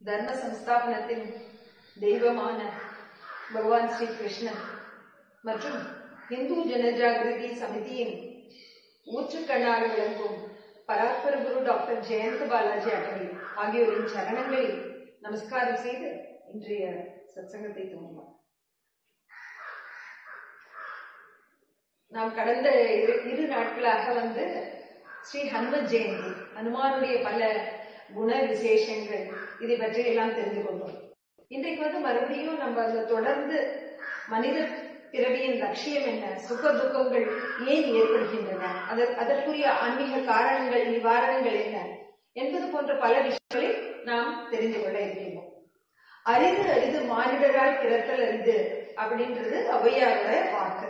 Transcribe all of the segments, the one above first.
தர்ம சம்ஸ்தாபனத்தின் தெய்வமான பகவான் ஸ்ரீ கிருஷ்ணன் மற்றும் இந்து ஜனஜாகிருதி சமிதியின் ஊற்றுக்கண்ணாக விளங்கும் பராத்பர குரு டாக்டர் ஜெயந்த பாலாஜி அவர்கள் ஆகியோரின் சரணங்களில் நமஸ்காரம் செய்து இன்றைய சத்சங்கத்தை துவங்கலாம் நாம் கடந்த இரு இரு நாட்களாக வந்து ஸ்ரீ ஹனுமத் ஜெயந்தி ஹனுமானுடைய பல குண விசேஷங்கள் இதை பற்றி எல்லாம் தெரிந்து கொண்டோம் இன்றைக்கு வந்து மறுபடியும் நம்ம அதை தொடர்ந்து மனித பிறவியின் லட்சியம் என்ன சுக துக்கங்கள் ஏன் ஏற்படுகின்றன அதற் அதற்குரிய ஆன்மீக காரணங்கள் நிவாரணங்கள் என்ன என்பது போன்ற பல விஷயங்களை நாம் தெரிந்து கொள்ள இருக்கின்றோம் அரிது அரிது மானிடராய் பிறத்தல் அரிது அப்படின்றது ஔவையாரோட வாக்கு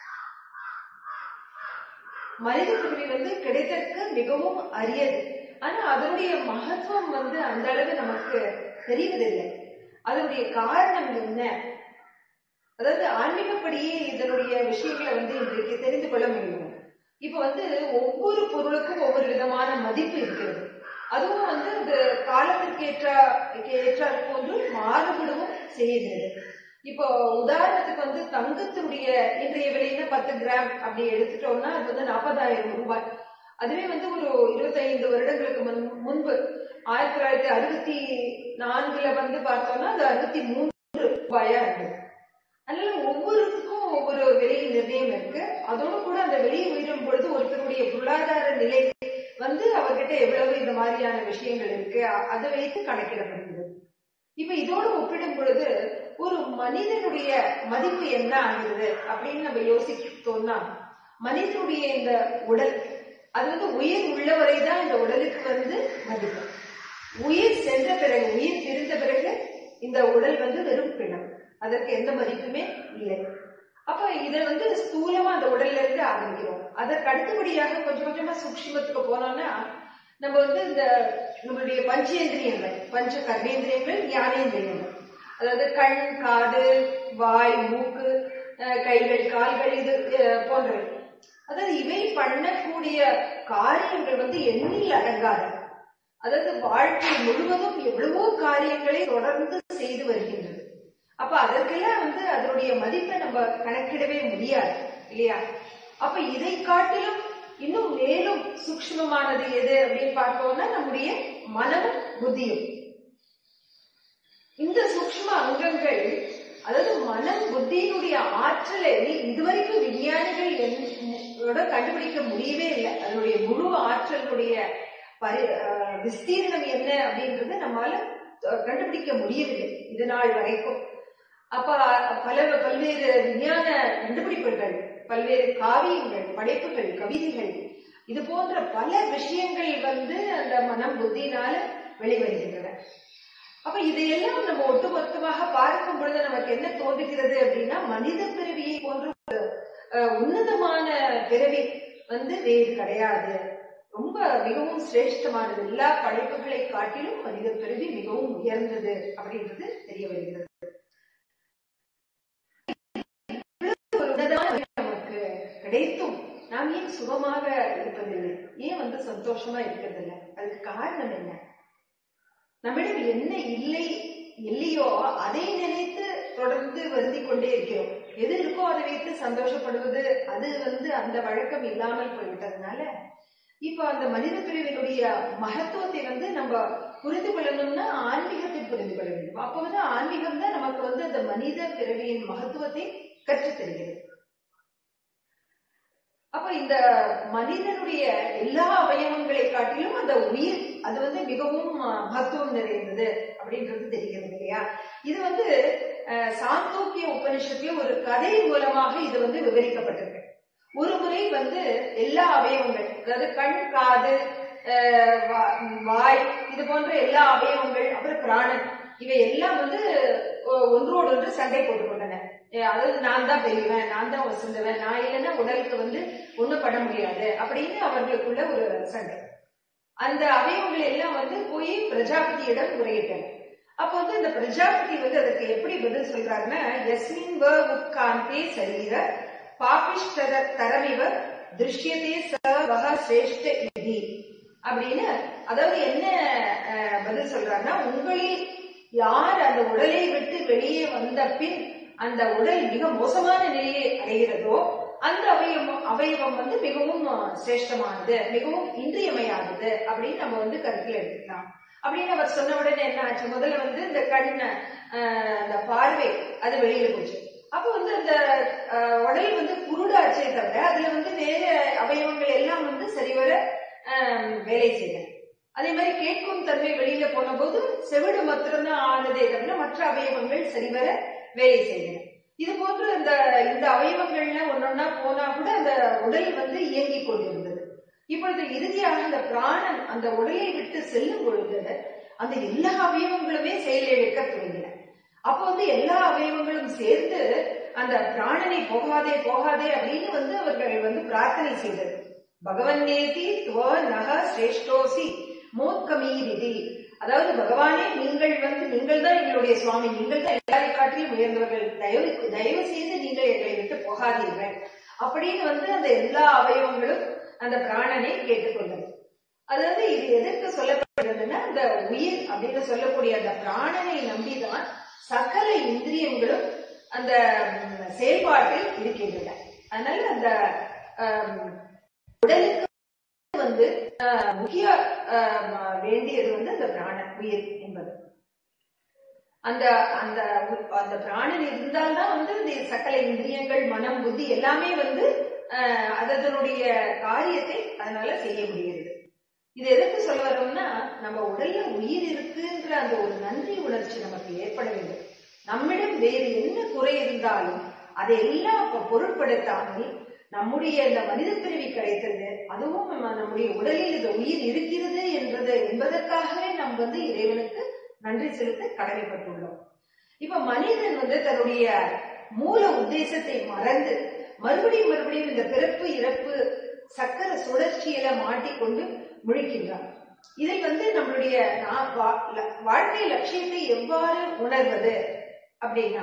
மனித பிறவி வந்து கிடைத்தற்கு மிகவும் அரியது ஆனா அதனுடைய மகத்துவம் வந்து அந்த அளவு நமக்கு தெரிவதில்லை அதனுடைய காரணம் என்ன அதாவது ஆன்மீகப்படியே இதனுடைய விஷயங்களை வந்து இன்றைக்கு தெரிந்து கொள்ள முடியும் இப்ப வந்து ஒவ்வொரு பொருளுக்கும் ஒவ்வொரு விதமான மதிப்பு இருக்கிறது அதுவும் வந்து அது காலத்திற்கு ஏற்ற ஏற்றாற் போன்று மாறுபடவும் செய்கிறது இப்போ உதாரணத்துக்கு வந்து தங்கத்தினுடைய இன்றைய விலையில பத்து கிராம் அப்படி எடுத்துட்டோம்னா அது வந்து நாற்பதாயிரம் ரூபாய் அதுவே வந்து ஒரு இருபத்தைந்து வருடங்களுக்கு முன் முன்பு ஆயிரத்தி தொள்ளாயிரத்தி அறுபத்தி நான்குல வந்து பார்த்தோம்னா அது அறுபத்தி மூன்று ரூபாயா இருந்தது அதனால ஒவ்வொருத்துக்கும் ஒவ்வொரு விலை நிர்ணயம் இருக்கு அதோட கூட அந்த விலை உயரும் பொழுது ஒருத்தருடைய பொருளாதார நிலை வந்து அவர்கிட்ட எவ்வளவு இந்த மாதிரியான விஷயங்கள் இருக்கு அதை வைத்து கணக்கிடப்படுகிறது இப்ப இதோடு ஒப்பிடும் பொழுது ஒரு மனிதனுடைய மதிப்பு என்ன ஆகுது அப்படின்னு நம்ம யோசித்தோம்னா மனிதனுடைய இந்த உடல் அது வந்து உயிர் உள்ளவரை தான் இந்த உடலுக்கு வந்து மதிப்பு உயிர் சென்ற பிறகு உயிர் பிரிந்த பிறகு இந்த உடல் வந்து வெறும் பிணம் அதற்கு எந்த மதிப்புமே இல்லை அப்ப இதை வந்து ஸ்தூலமா அந்த உடல்ல இருந்து ஆரம்பிக்கிறோம் அதற்கு அடுத்தபடியாக கொஞ்சம் கொஞ்சமா சூக்ஷ்மத்துக்கு போனோம்னா நம்ம வந்து இந்த நம்மளுடைய பஞ்சேந்திரியங்கள் பஞ்ச கர்மேந்திரியங்கள் ஞானேந்திரியங்கள் அதாவது கண் காது வாய் மூக்கு கைகள் கால்கள் இது போன்றவை அதாவது இவை பண்ணக்கூடிய காரியங்கள் வந்து எண்ணில் அடங்காத அதாவது வாழ்க்கை முழுவதும் எவ்வளவோ காரியங்களை தொடர்ந்து செய்து வருகின்றது அப்ப அதற்கெல்லாம் வந்து அதனுடைய மதிப்பை நம்ம கணக்கிடவே முடியாது இல்லையா அப்ப இதை காட்டிலும் இன்னும் மேலும் சூக்மமானது எது அப்படின்னு பார்த்தோம்னா நம்முடைய மனமும் புத்தியும் இந்த சூக்ம அங்கங்கள் அதாவது மனம் புத்தியினுடைய ஆற்றலை இதுவரைக்கும் விஞ்ஞானிகள் கண்டுபிடிக்க முடியவே இல்லை அதனுடைய முழு ஆற்றலுடைய பரி விஸ்தீர்ணம் என்ன அப்படின்றது நம்மால கண்டுபிடிக்க முடியவில்லை இது நாள் வரைக்கும் அப்ப பல பல்வேறு விஞ்ஞான கண்டுபிடிப்புகள் பல்வேறு காவியங்கள் படைப்புகள் கவிதைகள் இது போன்ற பல விஷயங்கள் வந்து அந்த மனம் புத்தினால வெளிவருகின்றன அப்ப இதையெல்லாம் நம்ம ஒட்டுமொத்தமாக பார்க்கும் பொழுது நமக்கு என்ன தோன்றுகிறது அப்படின்னா மனித பிறவியை போன்ற ஒரு உன்னதமான பிறவி வந்து வேறு கிடையாது ரொம்ப மிகவும் சிரேஷ்டமானது எல்லா படைப்புகளை காட்டிலும் மனித பிறவி மிகவும் உயர்ந்தது அப்படின்றது தெரிய வருகிறது நமக்கு கிடைத்தும் நாம் ஏன் சுகமாக இருப்பதில்லை ஏன் வந்து சந்தோஷமா இருக்கிறதில்லை அதுக்கு காரணம் என்ன நம்மிடம் என்ன இல்லை இல்லையோ அதை நினைத்து தொடர்ந்து வருந்தி கொண்டே இருக்கிறோம் எது இருக்கோ அதை வைத்து சந்தோஷப்படுவது அது வந்து அந்த வழக்கம் இல்லாமல் போய்விட்டதுனால இப்ப அந்த மனித பிரிவினுடைய மகத்துவத்தை வந்து நம்ம புரிந்து கொள்ளணும்னா ஆன்மீகத்தை புரிந்து கொள்ள வேண்டும் அப்ப வந்து ஆன்மீகம் தான் நமக்கு வந்து அந்த மனித பிறவியின் மகத்துவத்தை கற்றுத் தருகிறது அப்ப இந்த மனிதனுடைய எல்லா அவயவங்களை காட்டிலும் அந்த உயிர் அது வந்து மிகவும் மகத்துவம் நிறைந்தது அப்படின்றது தெரிகிறது இல்லையா இது வந்து சாந்தோக்கிய உபனிஷத்துல ஒரு கதை மூலமாக இது வந்து விவரிக்கப்பட்டிருக்கு ஒரு முறை வந்து எல்லா அவயவங்கள் அதாவது கண் காது வாய் இது போன்ற எல்லா அவயவங்கள் அப்புறம் பிராணன் இவை எல்லாம் வந்து ஒன்றோடு ஒன்று சண்டை போட்டுக்கொண்டன அதாவது நான் தான் பெரியவன் நான் தான் வசந்தவன் நான் இல்லைன்னா உடலுக்கு வந்து ஒண்ணும் பண்ண முடியாது அப்படின்னு அவர்களுக்குள்ள ஒரு சண்டை அந்த அவயவங்கள் எல்லாம் வந்து போய் பிரஜாபதியிடம் முறையிட்டன அப்ப வந்து இந்த பிரஜாபதி வந்து அதற்கு எப்படி பதில் சொல்றாருன்னா எஸ்மின் வ உட்காந்தே சரீர பாபிஷ்டர தரமிவ திருஷ்யதே ச வக சிரேஷ்ட இதி அப்படின்னு அதாவது என்ன பதில் சொல்றாருன்னா உங்களில் யார் அந்த உடலை விட்டு வெளியே வந்த பின் அந்த உடல் மிக மோசமான நிலையை அடைகிறதோ அந்த அவயவம் அவயவம் வந்து மிகவும் சிரேஷ்டமானது மிகவும் இன்றியமையாதது அப்படின்னு நம்ம வந்து கருத்தில் எடுத்துக்கலாம் அப்படின்னு அவர் சொன்ன உடனே என்ன ஆச்சு முதல்ல வந்து இந்த கண் அந்த பார்வை அது வெளியில போச்சு அப்போ வந்து அந்த உடல் வந்து குருடாச்சே தவிர அதுல வந்து வேற அவயவங்கள் எல்லாம் வந்து சரிவர வேலை செய்யல அதே மாதிரி கேட்கும் தன்மை வெளியில போன போது செவிடு மாத்திரம்தான் ஆனதே தவிர மற்ற அவயவங்கள் சரிவர வேலை செய்யல இது போன்று இந்த இந்த அவயவங்கள்ல ஒன்னொன்னா போனா கூட அந்த உடல் வந்து இயங்கி கொண்டிருந்தது இப்பொழுது இறுதியாக அந்த பிராணன் அந்த உடலை விட்டு செல்லும் பொழுது அந்த எல்லா அவயவங்களுமே செயலிழக்க துவங்கின அப்போ வந்து எல்லா அவயவங்களும் சேர்ந்து அந்த பிராணனை போகாதே போகாதே அப்படின்னு வந்து அவர்கள் வந்து பிரார்த்தனை செய்தது பகவன் நேதி துவ நக சிரேஷ்டோசி மோத்கமீரிதி அதாவது பகவானே நீங்கள் வந்து நீங்கள் தான் எங்களுடைய சுவாமி நீங்கள் தான் எல்லாரை காட்டிலும் உயர்ந்தவர்கள் தயவு தயவு செய்து நீங்கள் எங்களை விட்டு போகாதீர்கள் அப்படின்னு வந்து அந்த எல்லா அவயவங்களும் அந்த பிராணனை கேட்டுக்கொண்டது அதாவது இது எதற்கு சொல்லப்படுறதுன்னா அந்த உயிர் அப்படின்னு சொல்லக்கூடிய அந்த பிராணனை நம்பிதான் சகல இந்திரியங்களும் அந்த செயல்பாட்டில் இருக்கின்றன அதனால அந்த உடலுக்கு வந்து முக்கிய வேண்டியது வந்து அந்த பிராணன் உயிர் என்பது அந்த அந்த அந்த பிராணன் இருந்தால்தான் வந்து இந்த சகல இந்திரியங்கள் மனம் புத்தி எல்லாமே வந்து அதனுடைய காரியத்தை அதனால செய்ய முடிகிறது இது எதுக்கு சொல்ல வரோம்னா நம்ம உடல்ல உயிர் இருக்குன்ற அந்த ஒரு நன்றி உணர்ச்சி நமக்கு ஏற்பட வேண்டும் நம்மிடம் வேறு என்ன குறை இருந்தாலும் அதையெல்லாம் அப்ப பொருட்படுத்தாமல் நம்முடைய இந்த மனித பிரிவி கிடைத்தது அதுவும் நம்ம நம்முடைய உடலில் இந்த உயிர் இருக்கிறது என்பது என்பதற்காகவே நாம் வந்து இறைவனுக்கு நன்றி செலுத்த கடமைப்பட்டுள்ளோம் இப்ப மனிதன் வந்து தன்னுடைய மூல உத்தேசத்தை மறந்து மறுபடியும் மறுபடியும் இந்த பிறப்பு இறப்பு சக்கர சுழற்சியில மாட்டிக்கொண்டு முழிக்கின்றான் இதில் வந்து நம்மளுடைய வாழ்க்கை லட்சியத்தை எவ்வாறு உணர்வது அப்படின்னா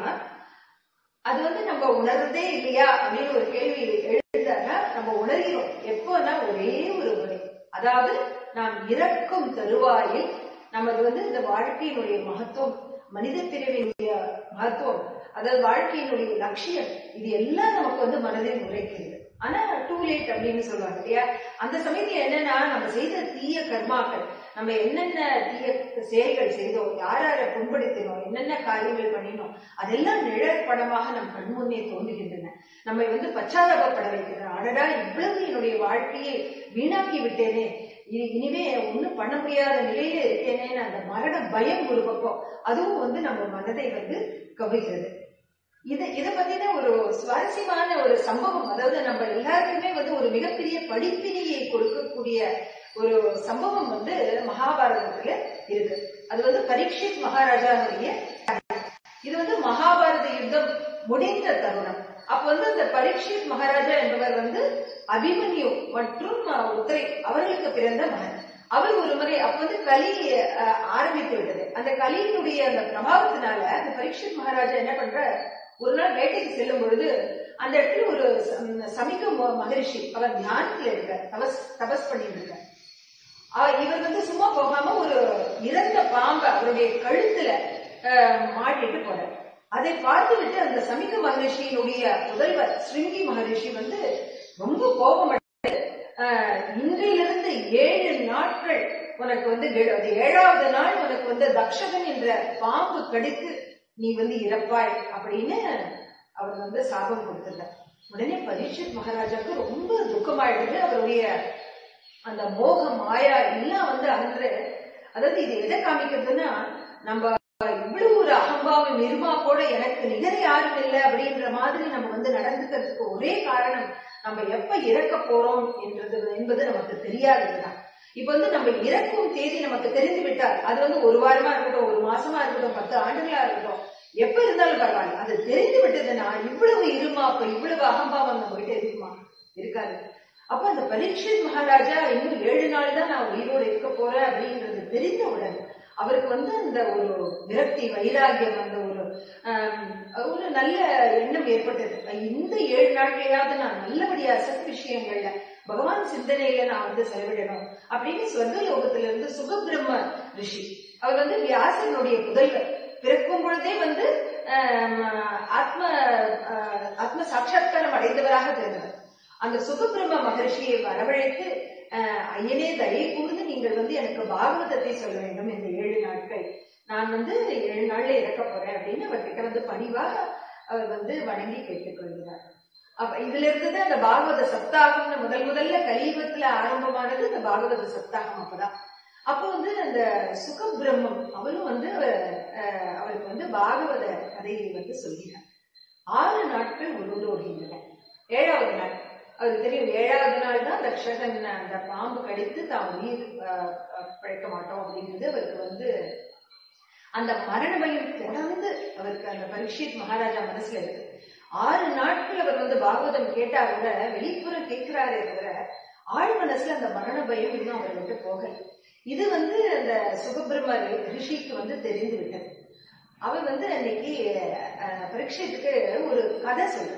அது வந்து நம்ம உணர்றதே இல்லையா அப்படின்னு ஒரு கேள்வி எழுந்தானா நம்ம உணர்கிறோம் எப்போனா ஒரே ஒரு முறை அதாவது நாம் இறக்கும் தருவாயில் நமது வந்து இந்த வாழ்க்கையினுடைய மகத்துவம் மனித பிரிவினுடைய மகத்துவம் அதாவது வாழ்க்கையினுடைய லட்சியம் இது எல்லாம் நமக்கு வந்து மனதில் உரைக்கிறது ஆனா டூ லேட் அப்படின்னு சொல்லுவாங்க இல்லையா அந்த சமயத்துல என்னன்னா நம்ம செய்த தீய கர்மாக்கள் நம்ம என்னென்ன தீய செயல்கள் செய்தோம் யார் யாரை புண்படுத்தினோம் என்னென்ன காரியங்கள் பண்ணினோம் அதெல்லாம் நிழற்படமாக நம் கண்முன்னே தோன்றுகின்றன நம்மை வந்து பச்சாதாபப்பட வைக்கின்றன அடடா இவ்வளவு என்னுடைய வாழ்க்கையை வீணாக்கி விட்டேனே இனி இனிமே ஒண்ணும் பண்ண முடியாத நிலையில இருக்கேனேன்னு அந்த மரண பயம் ஒரு பக்கம் அதுவும் வந்து நம்ம மனதை வந்து கவிழ்கிறது இது இதை பத்தின ஒரு சுவாரஸ்யமான ஒரு சம்பவம் அதாவது நம்ம எல்லாருக்குமே வந்து ஒரு மிகப்பெரிய படிப்பினையை கொடுக்கக்கூடிய ஒரு சம்பவம் வந்து மகாபாரதத்துல இருக்கு அது வந்து பரீட்சித் மகாராஜாவுடைய இது வந்து மகாபாரத யுத்தம் முடிந்த தருணம் அப்ப வந்து அந்த பரீட்சித் மகாராஜா என்பவர் வந்து அபிமன்யு மற்றும் உத்திரை அவர்களுக்கு பிறந்த மகன் அவர் ஒரு முறை அப்ப வந்து கலி ஆரம்பித்து விட்டது அந்த கலியினுடைய அந்த பிரபாவத்தினால அந்த பரீட்சித் மகாராஜா என்ன பண்ற ஒரு நாள் வேட்டைக்கு செல்லும் பொழுது அந்த இடத்துல ஒரு சமிக மகரிஷி அவர் தியானத்துல இருக்க தபஸ் தபஸ் பண்ணிட்டு இருக்க இவர் வந்து சும்மா போகாம ஒரு இறந்த பாம்பை அவருடைய கழுத்துல மாட்டிட்டு போறார் அதை பார்த்து விட்டு அந்த சமிக மகரிஷியினுடைய முதல்வர் ஸ்ருங்கி மகரிஷி வந்து ரொம்ப கோபம் இன்றையிலிருந்து ஏழு நாட்கள் உனக்கு வந்து அது ஏழாவது நாள் உனக்கு வந்து தக்ஷகன் என்ற பாம்பு கடித்து நீ வந்து இறப்பாய் அப்படின்னு அவர் வந்து சாபம் கொடுத்துட்டார் உடனே பரீட்சித் மகாராஜாவுக்கு ரொம்ப துக்கமாயிடுது அவருடைய அந்த மோகம் மாயா எல்லாம் வந்து அன்று அதாவது இது எதை காமிக்கிறதுன்னா நம்ம இவ்வளவு ஒரு அகம்பாவம் நிர்மாப்போட எனக்கு நிகர யாரும் இல்லை அப்படின்ற மாதிரி நம்ம வந்து நடந்துக்கிறதுக்கு ஒரே காரணம் நம்ம எப்ப இறக்க போறோம் என்றது என்பது நமக்கு தெரியாததுதான் இப்ப வந்து நம்ம இறக்கும் தேதி நமக்கு தெரிந்து விட்டால் அது வந்து ஒரு வாரமா இருக்கட்டும் ஒரு மாசமா இருக்கட்டும் பத்து ஆண்டுகளா இருக்கட்டும் எப்ப இருந்தாலும் பரவாயில்ல அது தெரிந்து விட்டதுன்னா இவ்வளவு இருமா அப்ப இவ்வளவு அகம்பாவம் நம்ம கிட்ட இருக்குமா இருக்காது அப்ப அந்த பரீட்சித் மகாராஜா இன்னும் ஏழு நாள் தான் நான் உயிரோடு இருக்க போறேன் அப்படின்றது தெரிந்தவுடன் அவருக்கு வந்து அந்த ஒரு விரக்தி வைராகியம் அந்த ஒரு ஒரு நல்ல எண்ணம் ஏற்பட்டது இந்த ஏழு நாட்களையாவது நான் நல்லபடியா சத் விஷயங்கள்ல பகவான் சிந்தனையில நான் வந்து செலவிடணும் அப்படின்னு சொர்க்க லோகத்துல இருந்து சுகபிரம்ம ரிஷி அவர் வந்து வியாசனுடைய புதல்வர் பிறக்கும் பொழுதே வந்து ஆஹ், ஆத்ம ஆஹ், ஆத்ம சாட்சா்காரம் அடைந்தவராக பிறந்தவர் அந்த சுகபிரம்ம மகர்ஷியை வரவழைத்து ஆஹ், ஐயனே தயை கூர்ந்து நீங்கள் வந்து எனக்கு பாகவதத்தை சொல்ல வேண்டும் இந்த ஏழு நாட்கள் நான் வந்து ஏழு நாள்ல இறக்க போறேன் அப்படின்னு அவர்கிட்ட வந்து பணிவாக அவர் வந்து வணங்கி கேட்டுக்கொள்கிறார் அப்ப இதுல இருந்து அந்த பாகவத சப்தாகம்னு முதல் முதல்ல கலியுகத்துல ஆரம்பமானது இந்த பாகவத சப்தாகம் அப்பதான் அப்போ வந்து அந்த சுகபிரம்மம் அவரும் வந்து அஹ், அவருக்கு வந்து பாகவத கதையை வந்து சொல்கிறார் ஆறு நாட்கள் உருண்டோடுகின்றன ஏழாவது நாள் அவருக்கு தெரியும் ஏழாவது நாள் தான் தக்ஷகன் அந்த பாம்பு கடித்து தான் உயிர் அஹ், அஹ், பிழைக்க மாட்டோம் அப்படிங்கிறது அவருக்கு வந்து அந்த மரண பயம் தொடர்ந்து அவருக்கு அந்த பரீட்சித் மகாராஜா மனசுல இருக்கு ஆறு நாட்கள் அவர் வந்து பாகவதம் கேட்டா கூட வெளிப்புறம் கேட்கிறாரே தவிர ஆழ் மனசுல அந்த மரண பயம் இன்னும் அவர் விட்டு போகல இது வந்து அந்த சுகபிரம்ம ரிஷிக்கு வந்து தெரிந்து விட்டது அவர் வந்து அன்னைக்கு அஹ், பரீட்சைத்துக்கு ஒரு கதை சொல்ற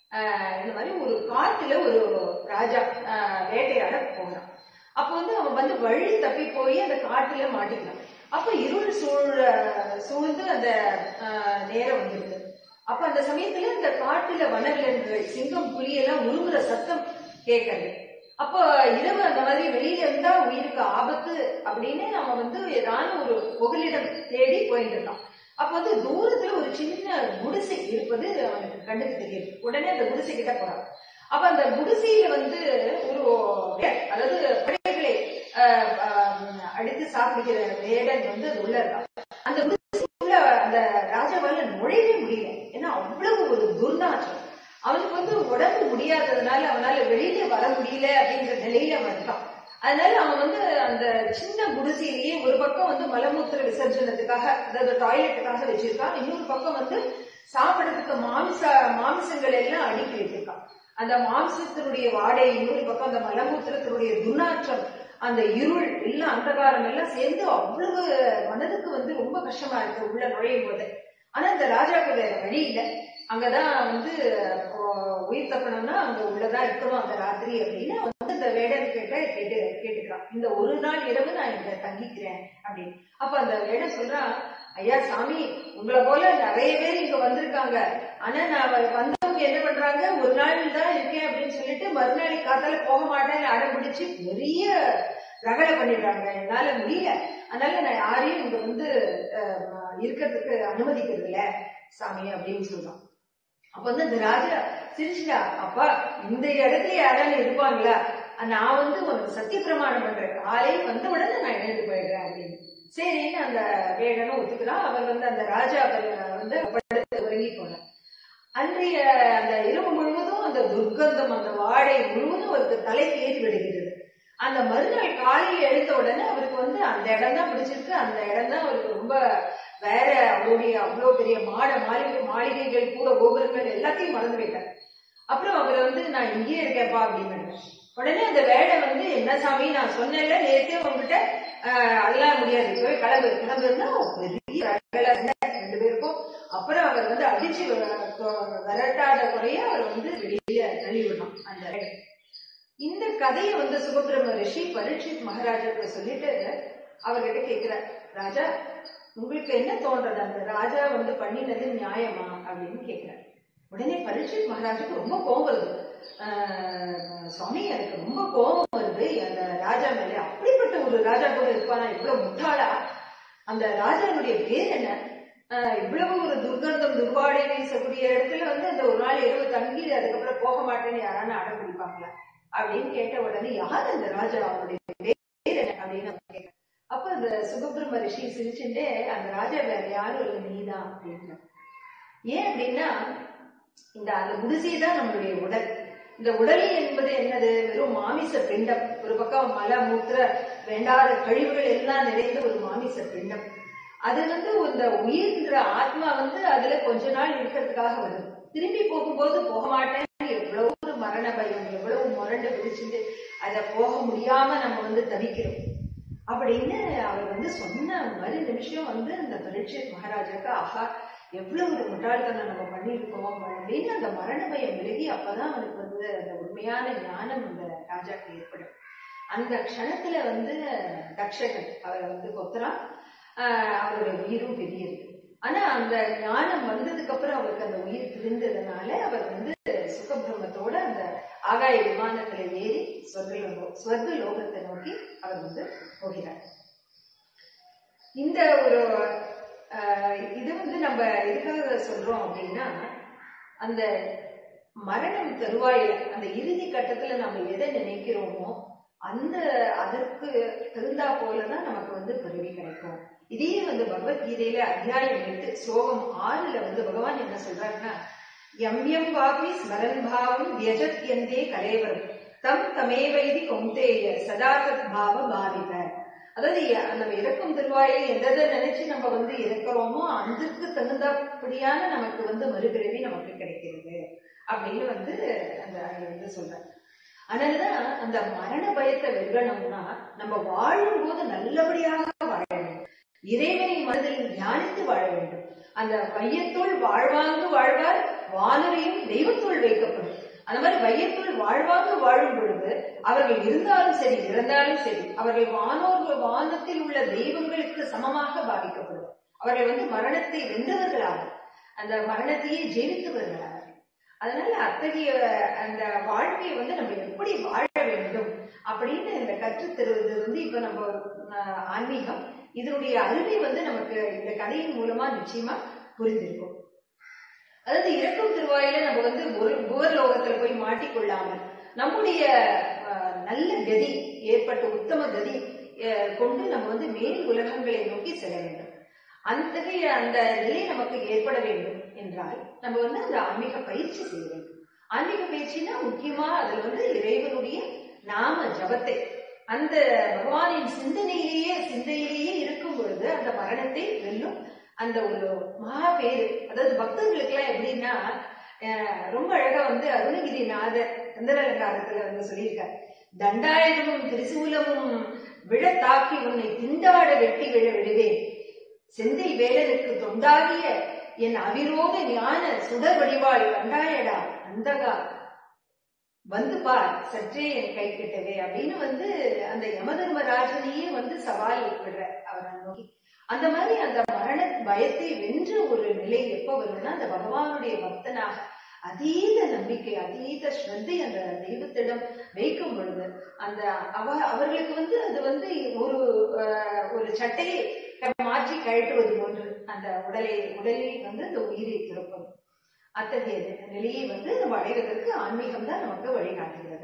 இந்த மாதிரி ஒரு காட்டுல ஒரு ராஜா அஹ், வேட்டையாட போனான் அப்போ வந்து அவன் வந்து வழி தப்பி போய் அந்த காட்டுல மாட்டிக்கிறான் அப்ப இருள் சூழ் சூழ்ந்து அந்த அஹ், நேரம் வந்துருது அப்ப அந்த சமயத்துல இந்த காட்டுல வனவிலங்குகள் சிங்கம் புலி எல்லாம் உருகுற சத்தம் கேட்கறது அப்போ இரவு அந்த மாதிரி வெளியில இருந்தா உயிருக்கு ஆபத்து அப்படின்னு நம்ம வந்து ஏதாவது ஒரு புகலிடம் தேடி போயிட்டு இருக்கான் அப்ப வந்து தூரத்துல ஒரு சின்ன குடிசை இருப்பது அவனுக்கு கண்ணுக்கு தெரியுது உடனே அந்த குடிசை கிட்ட போறான் அப்ப அந்த குடிசையில வந்து ஒரு வே- அதாவது படைகளை ஆஹ், ஆஹ், அடித்து சாப்பிடுகிற வேடன் வந்து அது உள்ள இருக்கான் அந்த குடிசைக்குள்ள அந்த ராஜாவால நுழையவே முடியல ஏன்னா அவ்வளவு ஒரு துர்நாற்றம் அவனுக்கு வந்து உடம்பு முடியாததுனால அவனால வெளியில வர முடியல அப்படிங்கிற நிலையில அவன் இருக்கான் அதனால அவன் வந்து அந்த சின்ன குடிசையிலேயே ஒரு பக்கம் வந்து மலமூத்திர விசர்ஜனத்துக்காக அதாவது டாய்லெட்டுக்காக வச்சிருக்கான் இன்னொரு பக்கம் வந்து சாப்பிடறதுக்கு மாமிச மாமிசங்கள் எல்லாம் அடுக்கி வச்சிருக்கான் அந்த மாம்சத்தினுடைய வாடை இன்னொரு பக்கம் அந்த மலமூத்திரத்தினுடைய துர்நாற்றம் அந்த இருள் எல்லாம் அந்தகாரம் எல்லாம் சேர்ந்து அவ்வளவு மனதுக்கு வந்து ரொம்ப கஷ்டமா இருக்கு உள்ள நுழையும் போது ஆனா இந்த ராஜாக்கு வேற வழி இல்லை அங்கதான் வந்து அஹ், உயிர் தப்பணும்னா அங்க உள்ளதான் இருக்கணும் அந்த ராத்திரி அப்படின்னு அவன் வந்து இந்த வேடன் கேட்ட கேட்டு கேட்டுக்கிறான் இந்த ஒரு நாள் இரவு நான் இங்க தங்கிக்கிறேன் அப்படின்னு அப்ப அந்த வேடன் சொல்றான் ஐயா சாமி உங்களை போல நிறைய பேர் இங்க வந்திருக்காங்க ஆனா நான் வ- வந்தவங்க என்ன பண்றாங்க ஒரு நாள் தான் இருக்கேன் அப்படின்னு சொல்லிட்டு மறுநாள் காத்தால போக மாட்டேன்னு அடம் பிடிச்சு பெரிய ரகலை பண்ணிடுறாங்க என்னால முடியல அதனால நான் யாரையும் இங்க வந்து அஹ், இருக்கிறதுக்கு அனுமதிக்கிறது இல்ல சாமி அப்படின்னு சொல்றான் அப்ப வந்து அந்த ராஜா சிரிச்சுடா அப்பா இந்த இடத்துல யாராவது இருப்பாங்களா நான் வந்து உனக்கு சத்திய பிரமாணம் பண்றேன் காலை வந்த உடனே நான் எழுந்து போயிடுறேன் அப்படின்னு சரின்னு அந்த வேடனும் ஒத்துக்கிறான் அவர் வந்து அந்த ராஜா அவர் வந்து படுத்து உறங்கி போனார் அன்றைய அந்த இரவு முழுவதும் அந்த துர்க்கந்தம் அந்த வாடை முழுவதும் அவருக்கு தலைக்கு ஏறி விடுகிறது அந்த மறுநாள் காலையில் எழுந்த உடனே அவருக்கு வந்து அந்த இடம் தான் பிடிச்சிருக்கு அந்த இடம் தான் அவருக்கு ரொம்ப வேற அவருடைய அவ்வளவு பெரிய மாட மாளிகை மாளிகைகள் கூட கோபுரங்கள் எல்லாத்தையும் மறந்து போயிட்டார் அப்புறம் அவர் வந்து நான் இங்கேயே இருக்கேன்ப்பா அப்படின்னு உடனே அந்த வேலை வந்து என்ன சாமி நான் சொன்னேன்ல நேத்தே உங்ககிட்ட ஆஹ், அதெல்லாம் முடியாது போய் கிளம்பு கிளம்புன்னா பெரிய ரகலை இருந்தது ரெண்டு பேருக்கும் அப்புறம் அவர் வந்து அடிச்சு வ- தொ- விரட்டாத குறைய அவர் வந்து வெளியில தள்ளி விடணும் அந்த வேலை இந்த கதையை வந்து சுகபிரம ரிஷி பரீட்சித் மகாராஜாக்கு சொல்லிட்டு அவர்கிட்ட கேக்குறார் ராஜா உங்களுக்கு என்ன தோன்றது அந்த ராஜா வந்து பண்ணினது நியாயமா அப்படின்னு கேக்குறார் உடனே பரீட்சித் மகாராஜுக்கு ரொம்ப கோபம் வருது ஆஹ் சுவாமி எனக்கு ரொம்ப கோபம் வருது அந்த ராஜா மேல அப்படிப்பட்ட ஒரு ராஜா கூட இருப்பானா இவ்வளவு முட்டாளா அந்த ராஜாவுடைய பேர் என்ன ஆஹ் இவ்வளவு ஒரு துர்கந்தம் துர்வாடை வீசக்கூடிய இடத்துல வந்து அந்த ஒரு நாள் இரவு தங்கி அதுக்கப்புறம் போக மாட்டேன்னு யாரான அடம் பிடிப்பாங்களா அப்படின்னு கேட்ட உடனே யார் அந்த ராஜா அவருடைய பேர் என்ன அப்படின்னு அவன் கேட்டான். அப்ப அந்த சுகபிரம ரிஷி சிரிச்சுட்டே அந்த ராஜா வேற யாரும் இல்லை நீதான் அப்படின்னு ஏன் அப்படின்னா இந்த அந்த குடிசை தான் நம்மளுடைய உடல் இந்த உடல் என்பது என்னது வெறும் மாமிச பிண்டம் ஒரு பக்கம் மல மூத்திர வேண்டாத கழிவுகள் எல்லாம் நிறைந்த ஒரு மாமிச பிண்டம் அது வந்து இந்த உயிர்ன்ற ஆத்மா வந்து அதுல கொஞ்ச நாள் இருக்கிறதுக்காக வருது திரும்பி போகும்போது போக மாட்டேன்னு எவ்வளவு ஒரு மரண பயம் எவ்வளவு முரண்டு பிடிச்சிட்டு அதை போக முடியாம நம்ம வந்து தவிக்கிறோம் அப்படின்னு அவர் வந்து சொன்ன மறு நிமிஷம் வந்து அந்த பரீட்சித் மகாராஜாக்கு ஆஹா எவ்வளவு ஒரு முட்டாள்தனம் நம்ம பண்ணியிருக்கோம் அப்படின்னு அந்த மரண பயம் விலகி அப்பதான் அவனுக்கு வந்து அந்த உண்மையான ஞானம் அந்த ராஜாக்கு ஏற்படும் அந்த க்ஷணத்துல வந்து தக்ஷகன் அவரை வந்து கொத்துறான் ஆஹ் அவருடைய உயிரும் பெரியது ஆனா அந்த ஞானம் வந்ததுக்கு அப்புறம் அவருக்கு அந்த உயிர் பிரிந்ததுனால அவர் வந்து சுகபிரமத்தோட அந்த ஆகாய விமானத்துல ஏறி சொர்க்க சொர்க்க லோகத்தை நோக்கி அவர் வந்து போகிறார் இந்த ஒரு ஆஹ், இது வந்து நம்ம எதுக்காக சொல்றோம் அப்படின்னா அந்த மரணம் தருவாயில அந்த இறுதி கட்டத்துல நம்ம எதை நினைக்கிறோமோ அந்த அதற்கு தகுந்தா போலதான் நமக்கு வந்து பிறவி கிடைக்கும் இதே வந்து பகவத்கீதையில அத்தியாயம் எட்டு ஸ்லோகம் ஆறுல வந்து பகவான் என்ன சொல்றாருன்னா எம் எம் வாபி ஸ்மரன் பாவம் வியஜத்யந்தே கலேவரம் தம் தமேவைதி கௌந்தேய சதா தத் பாவ பாவித அதாவது எ- நம்ம இறக்கும் திருவாயில எதை நினைச்சு நம்ம வந்து இறக்குறோமோ அதற்கு தகுந்தபடியான நமக்கு வந்து மறுபிறவி நமக்கு கிடைக்கிறது அப்படின்னு வந்து அந்த அதுல வந்து சொல்றாங்க அதனாலதான் அந்த மரண பயத்தை வெல்லணும்னா நம்ம வாழும் போது நல்லபடியாக வாழ வேண்டும் இறைவனை மனதில் தியானித்து வாழ வேண்டும் அந்த வையத்துள் வாழ்வாங்கு வாழ்வார் வானரையும் தெய்வத்துள் வைக்கப்படும் அந்த மாதிரி வையத்துள் வாழ்வாங்கு வாழும் பொழுது அவர்கள் இருந்தாலும் சரி இறந்தாலும் சரி அவர்கள் வானோர்கள் வானத்தில் உள்ள தெய்வங்களுக்கு சமமாக பாதிக்கப்படும் அவர்கள் வந்து மரணத்தை வென்றவர்களாக அந்த மரணத்தையே ஜெயித்தவர்களாக அதனால அத்தகைய அந்த வாழ்க்கையை வந்து நம்ம எப்படி வாழ வேண்டும் அப்படின்னு இந்த கற்றுத் தருவது வந்து இப்ப நம்ம ஆஹ், ஆன்மீகம் இதனுடைய அருமை வந்து நமக்கு இந்த கதையின் மூலமா நிச்சயமா புரிந்திருக்கும் அதாவது இறக்கும் திருவாயில நம்ம வந்து ஒரு புவர் லோகத்துல போய் மாட்டிக்கொள்ளாமல் நம்முடைய ஆஹ், நல்ல கதி ஏற்பட்ட உத்தம கதி ஆஹ், கொண்டு நம்ம வந்து மேல் உலகங்களை நோக்கி செல்ல வேண்டும் அத்தகைய அந்த நிலை நமக்கு ஏற்பட வேண்டும் என்றால் நம்ம வந்து அந்த ஆன்மீக பயிற்சி செய்ய வேண்டும் ஆன்மீக பயிற்சினா முக்கியமா அதுல வந்து இறைவனுடைய நாம ஜபத்தை அந்த பகவானின் சிந்தனையிலேயே சிந்தையிலேயே இருக்கும் பொழுது அந்த மரணத்தை வெல்லும் அந்த ஒரு மகா பேரு அதாவது பக்தர்களுக்கு எல்லாம் எப்படின்னா அஹ், ரொம்ப அழகா வந்து அருணகிரிநாதர் சந்திரலங்காரத்துல வந்து சொல்லியிருக்கார் தண்டாயுதமும் திரிசூலமும் விழத்தாக்கி உன்னை திண்டாட வெட்டி விழ விடுவேன் செந்தில் வேலனுக்கு தொண்டாகிய என் அவிரோத ஞான சுடர் வடிவாள் கண்டாயடா அந்தகா வந்து பார் சற்றே என் கை கிட்டவே அப்படின்னு வந்து அந்த யமதர்மராஜனையே வந்து சவால் விடுற அவரை நோக்கி அந்த மாதிரி அந்த மரண பயத்தை வென்ற ஒரு நிலை எப்ப வரும்னா அந்த பகவானுடைய பக்தனாக அதீத நம்பிக்கை அதீத ஸ்ரத்தை அந்த தெய்வத்திடம் வைக்கும் பொழுது அந்த அவ அவர்களுக்கு வந்து அது வந்து ஒரு அஹ், ஒரு சட்டையை மாற்றி கழட்டுவது போன்று அந்த உடலை உடலில் வந்து அந்த உயிரை திருப்பது அத்தகைய நிலையை வந்து நம்ம அடைவதற்கு ஆன்மீகம் தான் நமக்கு வழிகாட்டுகிறது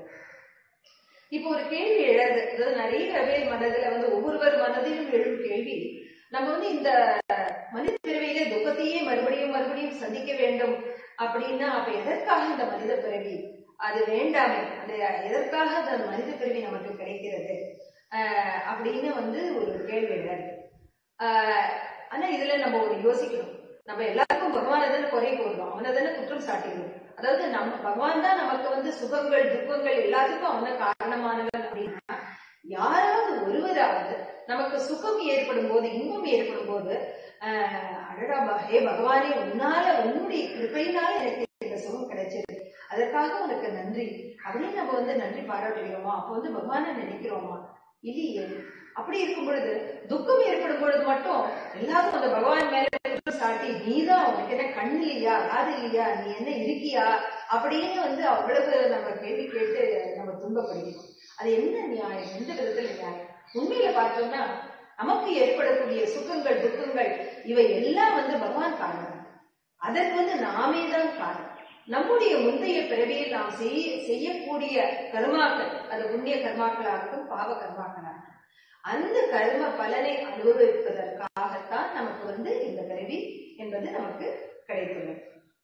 இப்போ ஒரு கேள்வி எழது அதாவது நிறைய பேர் மனதுல வந்து ஒவ்வொருவர் மனதிலும் எழும் கேள்வி நம்ம வந்து இந்த மனித பிறவியிலே துக்கத்தையே மறுபடியும் மறுபடியும் சந்திக்க வேண்டும் அப்படின்னா அப்ப எதற்காக இந்த மனித பிறவி அது வேண்டாமே அந்த எதற்காக அந்த மனித பிறவி நமக்கு கிடைக்கிறது ஆஹ் அப்படின்னு வந்து ஒரு கேள்வி எழது ஆஹ் ஆனா இதுல நம்ம ஒரு யோசிக்கணும் நம்ம எல்லாருக்கும் பகவானை தானே குறை போடுறோம் அவனை தானே குற்றம் சாட்டிடுறோம் அதாவது நம்ம பகவான் தான் நமக்கு வந்து சுகங்கள் துக்கங்கள் எல்லாத்துக்கும் அவன காரணமானவன் அப்படின்னா யாராவது ஒருவராவது நமக்கு சுகம் ஏற்படும் போது இன்பம் ஏற்படும் போது ஆஹ் அடடா ப- ஹே பகவானே உன்னால உன்னுடைய கிருபையினால எனக்கு இந்த சுகம் கிடைச்சது அதற்காக உனக்கு நன்றி அப்படின்னு நம்ம வந்து நன்றி பாராட்டுகிறோமா அப்ப வந்து பகவானை நினைக்கிறோமா இல்லையே அப்படி இருக்கும் பொழுது துக்கம் ஏற்படும் பொழுது மட்டும் எல்லாரும் அந்த பகவான் மேல குற்றம் சாட்டி நீதான் உனக்கு என்ன கண் இல்லையா காது இல்லையா நீ என்ன இருக்கியா அப்படின்னு வந்து அவ்வளவு நம்ம கேள்வி கேட்டு நம்ம துன்பப்படுகிறோம் அது என்ன நியாயம் எந்த விதத்துல நியாயம் உண்மையில பார்த்தோம்னா நமக்கு ஏற்படக்கூடிய சுகங்கள் துக்கங்கள் இவை எல்லாம் வந்து பகவான் காரணம் அதற்கு வந்து நாமே தான் காரணம் நம்முடைய முந்தைய பிறவியில் நாம் செய்ய செய்யக்கூடிய கர்மாக்கள் அது புண்ணிய கர்மாக்களாகட்டும் பாவ கர்மாக்களாகட்டும் அந்த கர்ம பலனை அனுபவிப்பதற்காகத்தான் நமக்கு வந்து இந்த பிறவி என்பது நமக்கு கிடைத்துள்ளது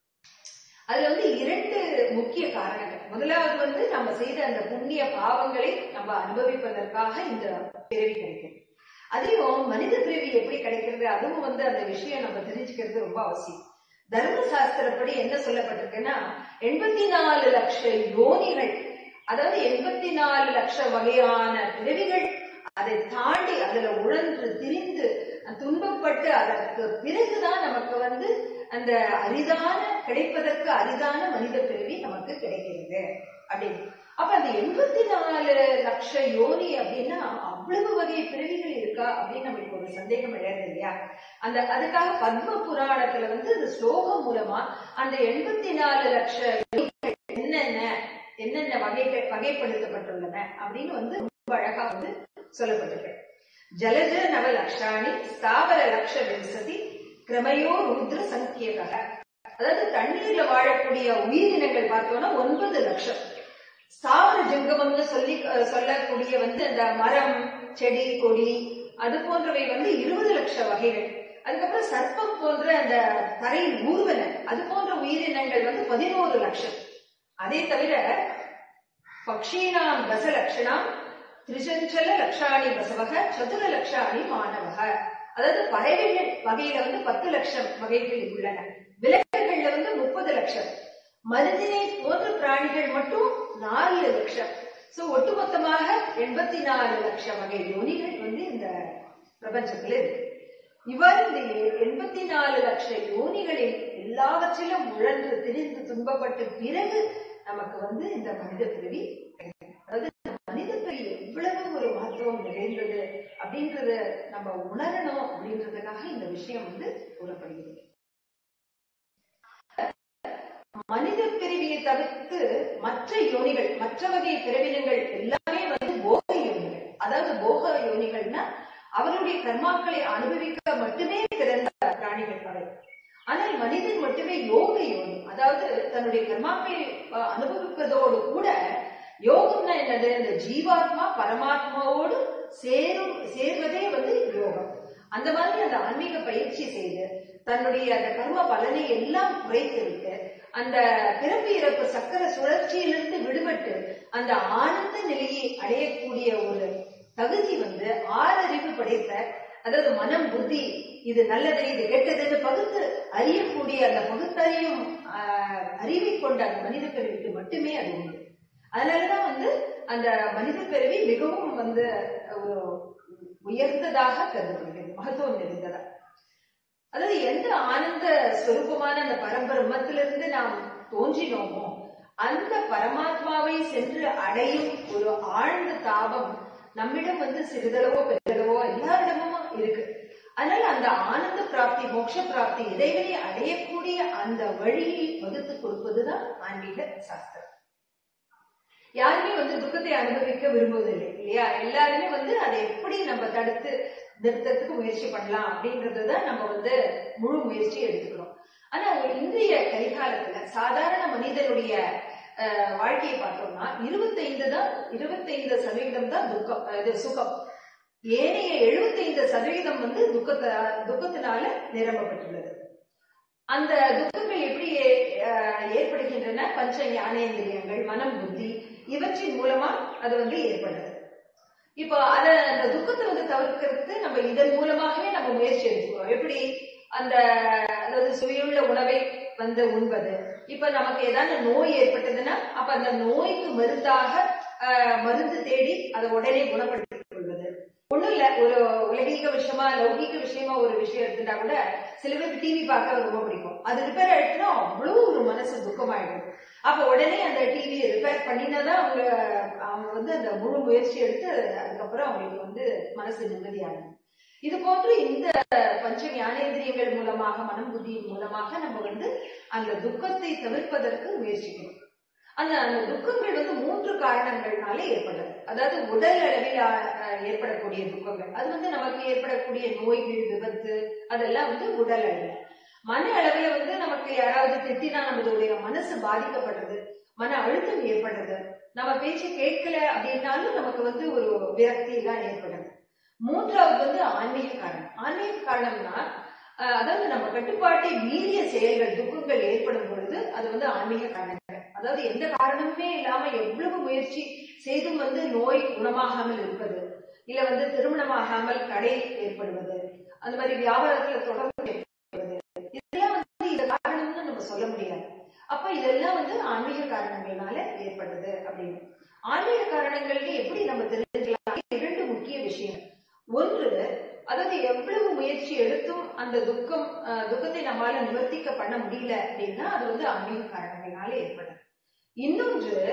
அதுல வந்து இரண்டு முக்கிய காரணங்கள் முதலாவது வந்து நம்ம செய்த அந்த புண்ணிய பாவங்களை நம்ம அனுபவிப்பதற்காக இந்த பிறவி கிடைக்கிறது அதையும் மனித பிறவி எப்படி கிடைக்கிறது அதுவும் வந்து அந்த விஷயம் நம்ம தெரிஞ்சுக்கிறது ரொம்ப அவசியம் தர்ம சாஸ்திரப்படி என்ன சொல்லப்பட்டிருக்குன்னா எண்பத்தி நாலு லட்ச யோனிகள் அதாவது எண்பத்தி நாலு லட்சம் வகையான பிறவிகள் அதை தாண்டி அதுல உழன்று திரிந்து துன்பப்பட்டு அதற்கு பிறகுதான் நமக்கு வந்து அந்த அரிதான கிடைப்பதற்கு அரிதான மனித பிறவி நமக்கு கிடைக்கிறது அப்படின்னு அப்ப அந்த எண்பத்தி நாலு லட்ச யோனி அப்படின்னா அவ்வளவு வகை பிறவிகள் இருக்கா அப்படின்னு நமக்கு ஒரு சந்தேகம் எழுது இல்லையா அந்த அதுக்காக பத்ம புராணத்துல வந்து இந்த ஸ்லோகம் மூலமா அந்த எண்பத்தி நாலு லட்ச யோனிகள் என்னென்ன என்னென்ன வகை வகைப்படுத்தப்பட்டுள்ளன அப்படின்னு வந்து ரொம்ப அழகா வந்து சொல்லப்பட்டிருக்கு ஜலஜ நவ லக்ஷாணி ஸ்தாவர லக்ஷ விம்சதி கிரமயோ ருத்ர சங்கியக அதாவது தண்ணீர்ல வாழக்கூடிய உயிரினங்கள் பார்த்தோம்னா ஒன்பது லட்சம் ஸ்தாவர ஜங்கமம்னு சொல்லி அஹ், சொல்லக்கூடிய வந்து அந்த மரம் செடி கொடி அது போன்றவை வந்து இருபது லட்சம் வகைகள் அதுக்கப்புறம் சர்ப்பம் போன்ற அந்த தரையில் ஊர்வன அது போன்ற உயிரினங்கள் வந்து பதினோரு லட்சம் அதே தவிர பக்ஷீனாம் தசலட்சணாம் திரிசஞ்சல லட்சாணி பசவக சதுர லட்சாணி மாணவக அதாவது பறவைகள் வகையில வந்து பத்து லட்சம் வகைகள் உள்ளன விலங்குகள்ல வந்து முப்பது லட்சம் மனிதனை போன்ற பிராணிகள் மட்டும் நாலு லட்சம் சோ ஒட்டுமொத்தமாக எண்பத்தி நாலு லட்சம் வகை யோனிகள் வந்து இந்த பிரபஞ்சத்துல இருக்கு இவ்வாறு இந்த எண்பத்தி நாலு லட்ச யோனிகளில் எல்லாவற்றிலும் உழன்று திரிந்து துன்பப்பட்ட பிறகு நமக்கு வந்து இந்த மனித பிறவி கிடைக்கும். அதாவது இந்த மனித பிறவி எவ்வளவு ஒரு மகத்துவம் நிறைந்தது அப்படின்றத நம்ம உணரணும் அப்படின்றதுக்காக இந்த விஷயம் வந்து கூறப்படுகிறது மனித பிறவியை தவிர்த்து மற்ற யோனிகள் மற்ற வகை பிறவினங்கள் எல்லாமே வந்து போக யோனிகள் அதாவது போக யோனிகள்னா அவர்களுடைய கர்மாக்களை அனுபவிக்க மட்டுமே பிறந்த பிராணிகள் அவை ஆனால் மனிதன் மட்டுமே யோக யோனி அதாவது தன்னுடைய கர்மாக்களை அஹ், அனுபவிப்பதோடு கூட யோகம்னா என்னது இந்த ஜீவாத்மா பரமாத்மாவோடு சேரும் சேர்வதே வந்து யோகம் அந்த மாதிரி அந்த ஆன்மீக பயிற்சி செய்து தன்னுடைய அந்த கர்ம பலனை எல்லாம் குறைத்து விட்டு அந்த பிறப்பு இறப்பு சக்கர சுழற்சியிலிருந்து விடுபட்டு அந்த ஆனந்த நிலையை அடையக்கூடிய ஒரு தகுதி வந்து ஆறறிவு படைத்த அதாவது மனம் புத்தி இது நல்லது இது கெட்டதுன்னு பகுத்து அறியக்கூடிய அந்த பகுத்தறியும் ஆஹ், அறிவை கொண்ட அந்த மனித பிறவிக்கு மட்டுமே அது உண்டு அதனாலதான் வந்து அந்த மனித பிறவி மிகவும் வந்து ஒரு உயர்ந்ததாக கருதப்படுகிறது மகத்துவம் நிறைந்ததா அதாவது எந்த ஆனந்த ஸ்வரூபமான அந்த பரபிரம்மத்திலிருந்து நாம் தோன்றினோமோ அந்த பரமாத்மாவை சென்று அடையும் ஒரு ஆழ்ந்த தாபம் நம்மிடம் வந்து சிறிதளவோ பெரிதளவோ எல்லாரிடமும் இருக்கு அதனால அந்த ஆனந்த பிராப்தி மோட்ச பிராப்தி இறைவனை அடையக்கூடிய அந்த வழியை வகுத்து கொடுப்பதுதான் ஆன்மீக சாஸ்திரம் யாருமே வந்து துக்கத்தை அனுபவிக்க விரும்புவதில்லை இல்லையா எல்லாருமே வந்து அதை எப்படி நம்ம தடுத்து நிறுத்தத்துக்கு முயற்சி பண்ணலாம் அப்படின்றதுதான் நம்ம வந்து முழு முயற்சி எடுத்துக்கிறோம் ஆனா இன்றைய கரிகாலத்துல சாதாரண மனிதனுடைய அஹ், வாழ்க்கையை பார்த்தோம்னா இருபத்தைந்து தான் இருபத்தைந்து சதவீதம் தான் துக்கம் அஹ், இது சுகம் ஏனைய எழுபத்தைந்து சதவீதம் வந்து துக்கத்தை துக்கத்தினால நிரம்பப்பட்டுள்ளது அந்த துக்கங்கள் எப்படி அஹ், ஏற்படுகின்றன பஞ்ச ஞானேந்திரியங்கள் மனம் புத்தி இவற்றின் மூலமா அது வந்து ஏற்படுது இப்போ அத அந்த துக்கத்தை வந்து தவிர்க்கிறதுக்கு நம்ம இதன் மூலமாகவே நம்ம முயற்சி எடுத்துக்கிறோம் எப்படி அந்த அதாவது சுவையுள்ள உணவை வந்து உண்பது இப்ப நமக்கு ஏதாவது நோய் ஏற்பட்டதுன்னா அப்ப அந்த நோய்க்கு மருந்தாக ஆஹ், மருந்து தேடி அதை உடனே குணப்படுத்திக் கொள்வது ஒண்ணும் இல்ல ஒரு உலகீக விஷயமா லௌகீக விஷயமா ஒரு விஷயம் எடுத்துட்டா கூட சில பேருக்கு டிவி பார்க்க ரொம்ப பிடிக்கும் அது ரிப்பேர் ஆயிடுச்சுன்னா அவ்வளவு ஒரு மனசு துக்கமாயிடும் அப்ப உடனே அந்த டிவியை ரிப்பேர் பண்ணினாதான் அவங்க அவங்க வந்து அந்த முழு முயற்சி எடுத்து அதுக்கப்புறம் அவங்களுக்கு வந்து மனசு நிம்மதியாகும் இது போன்று இந்த பஞ்ச ஞானேந்திரியங்கள் மூலமாக மனம் புத்தியின் மூலமாக நம்ம வந்து அந்த துக்கத்தை தவிர்ப்பதற்கு முயற்சிக்கணும் அந்த அந்த துக்கங்கள் வந்து மூன்று காரணங்கள்னால ஏற்படுது அதாவது உடல் அளவில் ஆஹ், ஏற்படக்கூடிய துக்கங்கள் அது வந்து நமக்கு ஏற்படக்கூடிய நோய்கள் விபத்து அதெல்லாம் வந்து உடல் அளவில் மன அளவுல வந்து நமக்கு யாராவது திட்டினா நம்மளுடைய மனசு பாதிக்கப்படுறது மன அழுத்தம் ஏற்படுறது நம்ம பேச்சு கேட்கல அப்படின்னாலும் நமக்கு வந்து ஒரு விரக்தி எல்லாம் ஏற்படுது மூன்றாவது வந்து ஆன்மீக காரணம் ஆன்மீக காரணம்னா அஹ், அதாவது நம்ம கட்டுப்பாட்டை மீறிய செயல்கள் துக்கங்கள் ஏற்படும் பொழுது அது வந்து ஆன்மீக காரணங்கள் அதாவது எந்த காரணமுமே இல்லாம எவ்வளவு முயற்சி செய்தும் வந்து நோய் குணமாகாமல் இருப்பது இல்ல வந்து திருமணமாகாமல் தடை ஏற்படுவது அந்த மாதிரி வியாபாரத்துல தொடர்பு ஏற்படுவது இதெல்லாம் வந்து இந்த காரணம்னு நம்ம சொல்ல முடியாது அப்ப இதெல்லாம் வந்து ஆன்மீக காரணங்களால ஏற்படுது அப்படின்னு ஆன்மீக காரணங்களுக்கு எப்படி நம்ம தெரிஞ்சுக்கலாம் இரண்டு முக்கிய விஷயம் ஒன்று அதாவது எவ்வளவு முயற்சி எடுத்தும் அந்த துக்கம் அஹ், துக்கத்தை நம்மால நிவர்த்திக்க பண்ண முடியல அப்படின்னா அது வந்து ஆன்மீக காரணங்களால ஏற்படுது இன்னொன்று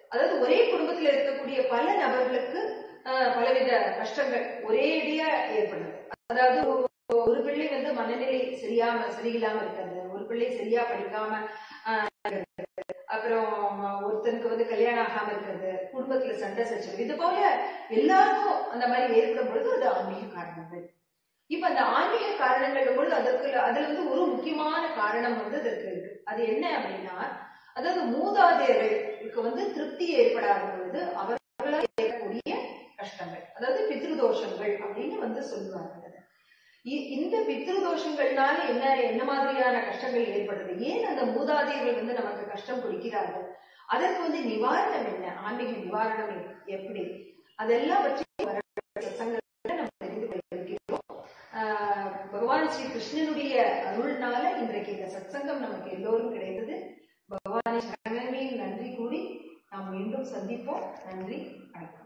அதாவது ஒரே குடும்பத்துல இருக்கக்கூடிய பல நபர்களுக்கு ஆஹ், பலவித கஷ்டங்கள் ஒரேடியா ஏற்படுது அதாவது ஒரு- ஒரு பிள்ளை வந்து மனநிலை சரியாம சரியில்லாம இருக்கிறது ஒரு பிள்ளை சரியா படிக்காம ஆஹ், இருக்கிறது. அப்புறம் ஒருத்தனுக்கு வந்து கல்யாணம் ஆகாம இருக்கிறது குடும்பத்துல சண்டை சச்சரவு இது போல எல்லாருக்கும் அந்த மாதிரி ஏற்படும் பொழுது அது ஆன்மீக காரணங்கள் இப்ப அந்த ஆன்மீக காரணங்கள் பொழுது அதற்கு அதுல வந்து ஒரு முக்கியமான காரணம் வந்து அதற்கு இருக்கு அது என்ன அப்படின்னா அதாவது மூதாதையர்களுக்கு வந்து திருப்தி ஏற்படாத பொழுது அவர்களால் ஏற்படக்கூடிய கஷ்டங்கள் அதாவது பித்ருதோஷங்கள் அப்படின்னு வந்து சொல்லுவாங்க அதை. இ- இந்த பித்ருதோஷங்கள்னால என்ன என்ன மாதிரியான கஷ்டங்கள் ஏற்படுது ஏன் அந்த மூதாதையர்கள் வந்து நமக்கு கஷ்டம் கொடுக்கிறார்கள் அதற்கு வந்து நிவாரணம் என்ன ஆன்மீக நிவாரணம் எப்- எப்படி அதெல்லாம் பற்றி வர சத்சங்கங்களை நம்ம தெரிந்து கொள்கிறோம் ஆஹ் பகவான் ஸ்ரீ கிருஷ்ணனுடைய அருள்னால இன்றைக்கு இந்த சத்சங்கம் நமக்கு எல்லோரும் கிடைத்தது பகவானை சரணங்களில் நன்றி கூறி நாம் மீண்டும் சந்திப்போம் நன்றி வணக்கம்